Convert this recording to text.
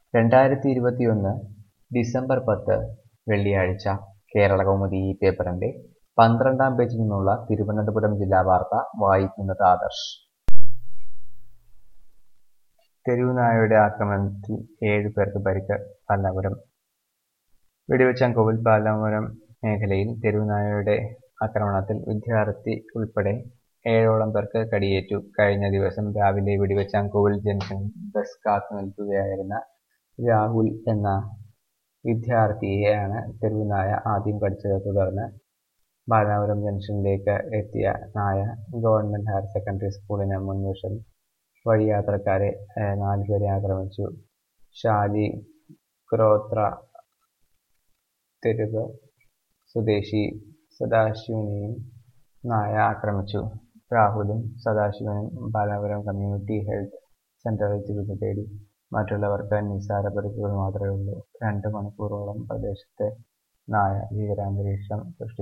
രണ്ടായിരത്തി ഇരുപത്തിയൊന്ന് ഡിസംബർ പത്ത് വെള്ളിയാഴ്ച കേരളകൗമുദി ഈ പേപ്പറിന്റെ പന്ത്രണ്ടാം പേജിൽ നിന്നുള്ള തിരുവനന്തപുരം ജില്ലാ വാർത്ത വായിക്കുന്നത് ആദർശ് തെരുവുനായയുടെ ആക്രമണത്തിൽ ഏഴ് പേർക്ക് പരിക്ക് പല്ലാപുരം വെടിവെച്ചാൻകോവിൽ പാലാമരം മേഖലയിൽ തെരുവുനായയുടെ ആക്രമണത്തിൽ വിദ്യാർത്ഥി ഉൾപ്പെടെ ഏഴോളം പേർക്ക് കടിയേറ്റു കഴിഞ്ഞ ദിവസം രാവിലെ വെടിവെച്ചാൻകോവിൽ ജംഗ്ഷനിൽ ബസ് കാത്തു നിൽക്കുകയായിരുന്ന രാഹുൽ എന്ന വിദ്യാർത്ഥിയെയാണ് തെരുവുനായ ആദ്യം കടിച്ചത് തുടർന്ന് ബാലാപുരം ജംഗ്ഷനിലേക്ക് എത്തിയ നായ ഗവൺമെന്റ് ഹയർ സെക്കൻഡറി സ്കൂളിന് മുൻവശം വഴി യാത്രക്കാരെ നാലുപേരെ ആക്രമിച്ചു ഷാജി ക്രോത്ര തെരുവ് സ്വദേശി സദാശിവനെയും നായ ആക്രമിച്ചു രാഹുലും സദാശിവനും ബാലാപുരം കമ്മ്യൂണിറ്റി ഹെൽത്ത് സെന്ററിൽ ചികിത്സ തേടി മറ്റുള്ളവർക്ക് നിസ്സാര പരിക്കുകൾ മാത്രമേ ഉള്ളൂ രണ്ട് മണിക്കൂറോളം പ്രദേശത്ത് നായ ഭീകരാന്തരീക്ഷം സൃഷ്ടിച്ചു